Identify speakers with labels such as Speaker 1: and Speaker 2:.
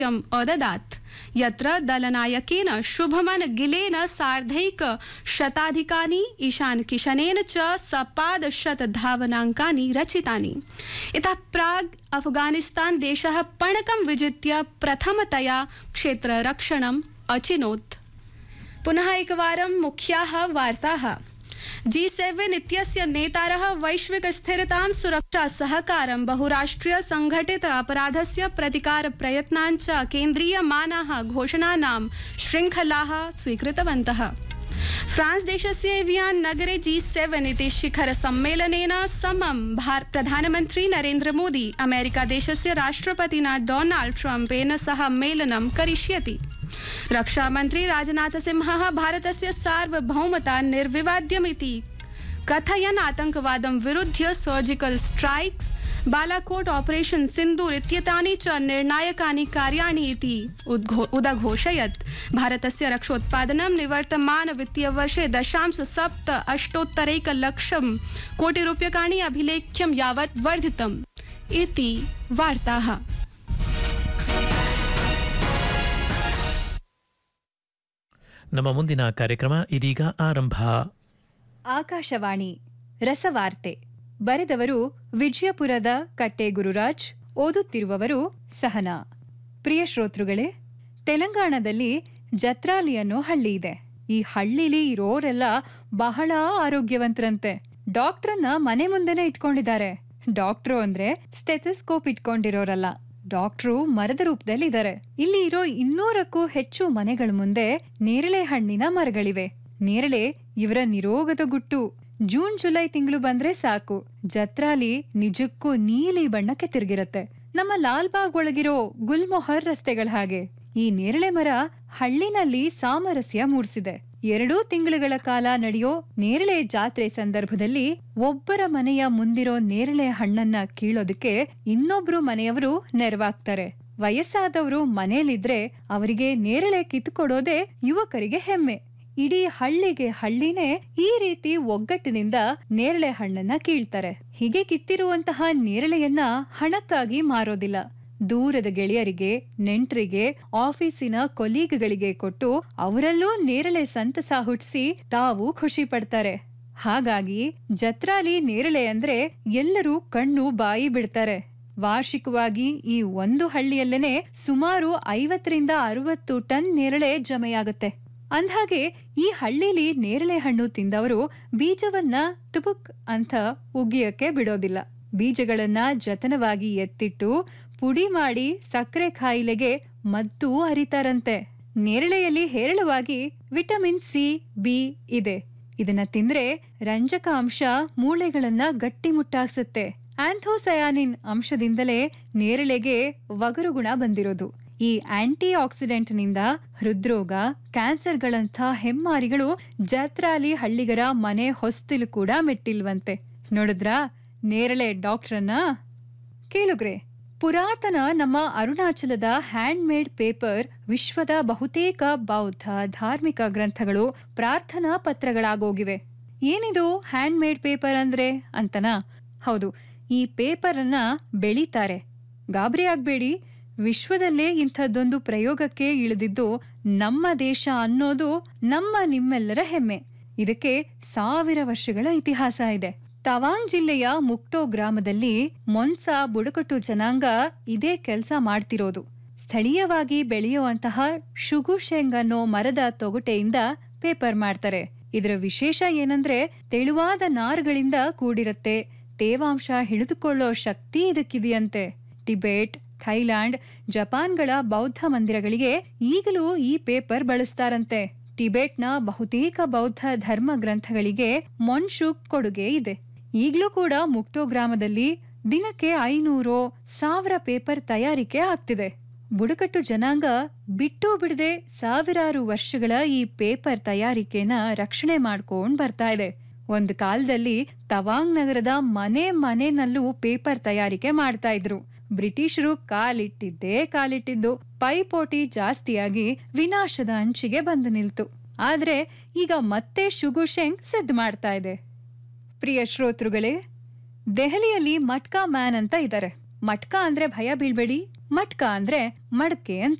Speaker 1: यम् अददात् यत्र दलनायकेन शुभमन गिलेन सार्धैक शताधिकानि ईशान किशनेन च सपादशत धावनाङ्कानि रचितानि इतः प्राग् अफगानिस्तान देशः पणकं विजित्य प्रथमतया क्षेत्ररक्षणम् अचिनोत् पुनः एकवारं मुख्याः वार्ताः जी सेवेन इत्यस्य नेतारः वैश्विक स्थिरतां सुरक्षा सहकारं बहुराष्ट्रिय संघटित अपराधस्य प्रतिकार प्रयत्नान् च केन्द्रीयमानाः घोषणानां शृङ्खलाः स्वीकृतवन्तः फ्रांस देशस्य एवियान् नगरे जी सेवन इति शिखर सम्मेलनेन समं भार प्रधानमन्त्री नरेन्द्र मोदी अमेरिका देशस्य राष्ट्रपतिना डोनाल्ड ट्रम्पेन सह मेलनं करिष्यति रक्षामन्त्री राजनाथसिंहः भारतस्य सार्वभौमता निर्विवाद्यमिति कथयन् आतङ्कवादं विरुध्य surgical strikes Balakot operation Sindoor इत्येतानि च निर्णायकानि कार्याणि इति उद्घो- उदघोषयत् भारतस्य रक्षोत्पादनं निवर्तमान वित्तीयवर्षे दशांश सप्त अष्टोत्तरैकलक्षं कोटिरूप्यकाणि अभिलेख्यं यावत् वर्धितम् इति वार्ताः
Speaker 2: ನಮ್ಮ ಮುಂದಿನ ಕಾರ್ಯಕ್ರಮ ಇದೀಗ ಆರಂಭ
Speaker 3: ಆಕಾಶವಾಣಿ ರಸವಾರ್ತೆ ಬರೆದವರು ವಿಜಯಪುರದ ಕಟ್ಟೆ ಗುರುರಾಜ್ ಓದುತ್ತಿರುವವರು ಸಹನಾ ಪ್ರಿಯ ಶ್ರೋತೃಗಳೇ ತೆಲಂಗಾಣದಲ್ಲಿ ಜತ್ರಾಲಿ ಅನ್ನೋ ಹಳ್ಳಿ ಇದೆ ಈ ಹಳ್ಳಿಲಿ ಇರೋರೆಲ್ಲ ಬಹಳ ಆರೋಗ್ಯವಂತರಂತೆ ಡಾಕ್ಟ್ರನ್ನ ಮನೆ ಮುಂದೆನೆ ಇಟ್ಕೊಂಡಿದ್ದಾರೆ ಡಾಕ್ಟ್ರು ಅಂದ್ರೆ ಸ್ಟೆಥಸ್ಕೋಪ್ ಇಟ್ಕೊಂಡಿರೋರಲ್ಲ ಡಾಕ್ಟ್ರು ಮರದ ರೂಪದಲ್ಲಿ ಇದ್ದಾರೆ ಇಲ್ಲಿ ಇರೋ ಇನ್ನೂರಕ್ಕೂ ಹೆಚ್ಚು ಮನೆಗಳ ಮುಂದೆ ನೇರಳೆ ಹಣ್ಣಿನ ಮರಗಳಿವೆ ನೇರಳೆ ಇವರ ನಿರೋಗದ ಗುಟ್ಟು ಜೂನ್ ಜುಲೈ ತಿಂಗಳು ಬಂದ್ರೆ ಸಾಕು ಜತ್ರಾಲಿ ನಿಜಕ್ಕೂ ನೀಲಿ ಬಣ್ಣಕ್ಕೆ ತಿರುಗಿರತ್ತೆ ನಮ್ಮ ಲಾಲ್ಬಾಗ್ ಒಳಗಿರೋ ಗುಲ್ಮೊಹರ್ ರಸ್ತೆಗಳ ಹಾಗೆ ಈ ನೇರಳೆ ಮರ ಹಳ್ಳಿನಲ್ಲಿ ಸಾಮರಸ್ಯ ಮೂಡಿಸಿದೆ ಎರಡೂ ತಿಂಗಳುಗಳ ಕಾಲ ನಡೆಯೋ ನೇರಳೆ ಜಾತ್ರೆ ಸಂದರ್ಭದಲ್ಲಿ ಒಬ್ಬರ ಮನೆಯ ಮುಂದಿರೋ ನೇರಳೆ ಹಣ್ಣನ್ನ ಕೀಳೋದಕ್ಕೆ ಇನ್ನೊಬ್ರು ಮನೆಯವರು ನೆರವಾಗ್ತಾರೆ ವಯಸ್ಸಾದವರು ಮನೇಲಿದ್ರೆ ಅವರಿಗೆ ನೇರಳೆ ಕಿತ್ತುಕೊಡೋದೇ ಯುವಕರಿಗೆ ಹೆಮ್ಮೆ ಇಡೀ ಹಳ್ಳಿಗೆ ಹಳ್ಳಿನೇ ಈ ರೀತಿ ಒಗ್ಗಟ್ಟಿನಿಂದ ನೇರಳೆ ಹಣ್ಣನ್ನ ಕೀಳ್ತಾರೆ ಹೀಗೆ ಕಿತ್ತಿರುವಂತಹ ನೇರಳೆಯನ್ನ ಹಣಕ್ಕಾಗಿ ಮಾರೋದಿಲ್ಲ ದೂರದ ಗೆಳೆಯರಿಗೆ ನೆಂಟ್ರಿಗೆ ಆಫೀಸಿನ ಕೊಲೀಗ್ಗಳಿಗೆ ಕೊಟ್ಟು ಅವರಲ್ಲೂ ನೇರಳೆ ಸಂತಸ ಹುಟ್ಟಿಸಿ ತಾವು ಖುಷಿ ಪಡ್ತಾರೆ ಹಾಗಾಗಿ ಜತ್ರಾಲಿ ನೇರಳೆ ಅಂದ್ರೆ ಎಲ್ಲರೂ ಕಣ್ಣು ಬಾಯಿ ಬಿಡ್ತಾರೆ ವಾರ್ಷಿಕವಾಗಿ ಈ ಒಂದು ಹಳ್ಳಿಯಲ್ಲೇನೆ ಸುಮಾರು ಐವತ್ತರಿಂದ ಅರವತ್ತು ಟನ್ ನೇರಳೆ ಜಮೆಯಾಗುತ್ತೆ ಅಂದ್ಹಾಗೆ ಈ ಹಳ್ಳಿಲಿ ನೇರಳೆ ಹಣ್ಣು ತಿಂದವರು ಬೀಜವನ್ನ ತುಬುಕ್ ಅಂತ ಉಗಿಯಕ್ಕೆ ಬಿಡೋದಿಲ್ಲ ಬೀಜಗಳನ್ನ ಜತನವಾಗಿ ಎತ್ತಿಟ್ಟು ಪುಡಿ ಮಾಡಿ ಸಕ್ಕರೆ ಕಾಯಿಲೆಗೆ ಮದ್ದು ಅರಿತಾರಂತೆ ನೇರಳೆಯಲ್ಲಿ ಹೇರಳವಾಗಿ ವಿಟಮಿನ್ ಸಿ ಬಿ ಇದೆ ಇದನ್ನ ತಿಂದ್ರೆ ರಂಜಕ ಅಂಶ ಮೂಳೆಗಳನ್ನ ಗಟ್ಟಿಮುಟ್ಟಾಗ್ಸುತ್ತೆ ಆಂಥೋಸಯಾನಿನ್ ಅಂಶದಿಂದಲೇ ನೇರಳೆಗೆ ಒಗರು ಗುಣ ಬಂದಿರೋದು ಈ ಆಂಟಿ ಆಕ್ಸಿಡೆಂಟ್ನಿಂದ ಹೃದ್ರೋಗ ಕ್ಯಾನ್ಸರ್ಗಳಂಥ ಹೆಮ್ಮಾರಿಗಳು ಜಾತ್ರಾಲಿ ಹಳ್ಳಿಗರ ಮನೆ ಹೊಸ್ತಿಲು ಕೂಡ ಮೆಟ್ಟಿಲ್ವಂತೆ ನೋಡಿದ್ರಾ ನೇರಳೆ ಡಾಕ್ಟ್ರನ್ನ ಕೇಳುಗ್ರೆ ಪುರಾತನ ನಮ್ಮ ಅರುಣಾಚಲದ ಹ್ಯಾಂಡ್ ಮೇಡ್ ಪೇಪರ್ ವಿಶ್ವದ ಬಹುತೇಕ ಬೌದ್ಧ ಧಾರ್ಮಿಕ ಗ್ರಂಥಗಳು ಪ್ರಾರ್ಥನಾ ಪತ್ರಗಳಾಗೋಗಿವೆ ಏನಿದು ಹ್ಯಾಂಡ್ ಮೇಡ್ ಪೇಪರ್ ಅಂದ್ರೆ ಅಂತನಾ ಹೌದು ಈ ಪೇಪರ್ ಅನ್ನ ಬೆಳೀತಾರೆ ಗಾಬರಿ ಆಗ್ಬೇಡಿ ವಿಶ್ವದಲ್ಲೇ ಇಂಥದ್ದೊಂದು ಪ್ರಯೋಗಕ್ಕೆ ಇಳಿದಿದ್ದು ನಮ್ಮ ದೇಶ ಅನ್ನೋದು ನಮ್ಮ ನಿಮ್ಮೆಲ್ಲರ ಹೆಮ್ಮೆ ಇದಕ್ಕೆ ಸಾವಿರ ವರ್ಷಗಳ ಇತಿಹಾಸ ಇದೆ ತವಾಂಗ್ ಜಿಲ್ಲೆಯ ಮುಕ್ಟೋ ಗ್ರಾಮದಲ್ಲಿ ಮೊನ್ಸಾ ಬುಡಕಟ್ಟು ಜನಾಂಗ ಇದೇ ಕೆಲಸ ಮಾಡ್ತಿರೋದು ಸ್ಥಳೀಯವಾಗಿ ಬೆಳೆಯುವಂತಹ ಶುಗುಶೆಂಗ್ ಅನ್ನೋ ಮರದ ತೊಗಟೆಯಿಂದ ಪೇಪರ್ ಮಾಡ್ತಾರೆ ಇದರ ವಿಶೇಷ ಏನಂದ್ರೆ ತೆಳುವಾದ ನಾರುಗಳಿಂದ ಕೂಡಿರತ್ತೆ ತೇವಾಂಶ ಹಿಡಿದುಕೊಳ್ಳೋ ಶಕ್ತಿ ಇದಕ್ಕಿದೆಯಂತೆ ಟಿಬೆಟ್ ಥೈಲ್ಯಾಂಡ್ ಜಪಾನ್ಗಳ ಬೌದ್ಧ ಮಂದಿರಗಳಿಗೆ ಈಗಲೂ ಈ ಪೇಪರ್ ಬಳಸ್ತಾರಂತೆ ಟಿಬೆಟ್ನ ಬಹುತೇಕ ಬೌದ್ಧ ಧರ್ಮ ಗ್ರಂಥಗಳಿಗೆ ಮೊನ್ಶುಕ್ ಕೊಡುಗೆ ಇದೆ ಈಗಲೂ ಕೂಡ ಮುಕ್ಟೋ ಗ್ರಾಮದಲ್ಲಿ ದಿನಕ್ಕೆ ಐನೂರು ಸಾವಿರ ಪೇಪರ್ ತಯಾರಿಕೆ ಆಗ್ತಿದೆ ಬುಡಕಟ್ಟು ಜನಾಂಗ ಬಿಟ್ಟು ಬಿಡದೆ ಸಾವಿರಾರು ವರ್ಷಗಳ ಈ ಪೇಪರ್ ತಯಾರಿಕೆನ ರಕ್ಷಣೆ ಮಾಡ್ಕೊಂಡ್ ಬರ್ತಾ ಇದೆ ಒಂದು ಕಾಲದಲ್ಲಿ ತವಾಂಗ್ ನಗರದ ಮನೆ ಮನೆನಲ್ಲೂ ಪೇಪರ್ ತಯಾರಿಕೆ ಮಾಡ್ತಾ ಇದ್ರು ಬ್ರಿಟಿಷರು ಕಾಲಿಟ್ಟಿದ್ದೇ ಕಾಲಿಟ್ಟಿದ್ದು ಪೈಪೋಟಿ ಜಾಸ್ತಿಯಾಗಿ ವಿನಾಶದ ಅಂಚಿಗೆ ಬಂದು ನಿಲ್ತು ಆದ್ರೆ ಈಗ ಮತ್ತೆ ಶುಗುಶೆಂಗ್ ಸಿದ್ಧ ಮಾಡ್ತಾ ಇದೆ ಪ್ರಿಯ ಶ್ರೋತೃಗಳೇ ದೆಹಲಿಯಲ್ಲಿ ಮಟ್ಕಾ ಮ್ಯಾನ್ ಅಂತ ಇದ್ದಾರೆ ಮಟ್ಕಾ ಅಂದ್ರೆ ಭಯ ಬೀಳ್ಬೇಡಿ ಮಟ್ಕ ಅಂದ್ರೆ ಮಡಕೆ ಅಂತ